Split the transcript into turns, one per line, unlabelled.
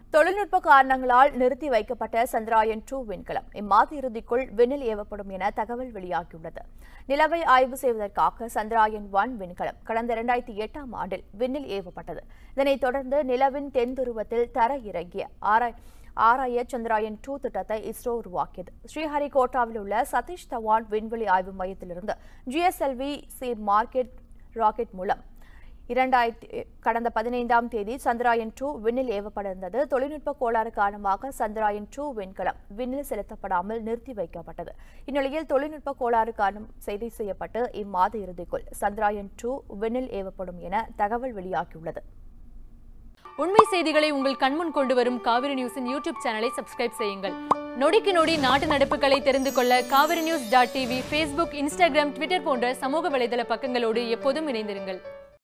தொழில்நுட்ப காரணங்களால் நிறுத்தி வைக்கப்பட்ட சந்திராயன் டூ விண்கலம் இம்மாத இறுதிக்குள் விண்ணில் ஏவப்படும் என தகவல் வெளியாகியுள்ளது நிலவை ஆய்வு செய்வதற்காக சந்திராயன் ஒன் விண்கலம் கடந்த இரண்டாயிரத்தி எட்டாம் ஆண்டில் விண்ணில் ஏவப்பட்டது இதனைத் தொடர்ந்து நிலவின் தென் துருவத்தில் தர இறங்கிய ஆராய் ஆராய சந்திராயன் டூ திட்டத்தை இஸ்ரோ உருவாக்கியது ஸ்ரீஹரிகோட்டாவில் உள்ள சதீஷ் தவான் விண்வெளி ஆய்வு மையத்திலிருந்து ஜிஎஸ்எல்வி சி மார்க்கெட் ராக்கெட் மூலம் இரண்டாயிரத்தி கடந்த பதினைந்தாம் தேதி சந்திராயன் டூ விண்ணில் ஏவப்பட இருந்தது தொழில்நுட்ப கோளாறு காரணமாக சந்திராயன் டூ விண்கலம் விண்ணில் செலுத்தப்படாமல் நிறுத்தி வைக்கப்பட்டது இந்நிலையில் தொழில்நுட்ப கோளாறு காரணம் செய்தி செய்யப்பட்டு இம்மாத இறுதிக்குள் சந்திராயன் டூ விண்ணில் ஏவப்படும் என தகவல் வெளியாகியுள்ளது
உண்மை செய்திகளை உங்கள் கண்முன் கொண்டு வரும் காவிரி நியூஸின் யூடியூப் சேனலை சப்ஸ்கிரைப் செய்யுங்கள் நொடிக்கு நொடி நாட்டு நடப்புகளை தெரிந்து கொள்ள Kaveri news dot TV Facebook Instagram Twitter போன்ற சமூக வலைதள பக்கங்களோடு எப்போதும் இணைந்திருங்கள்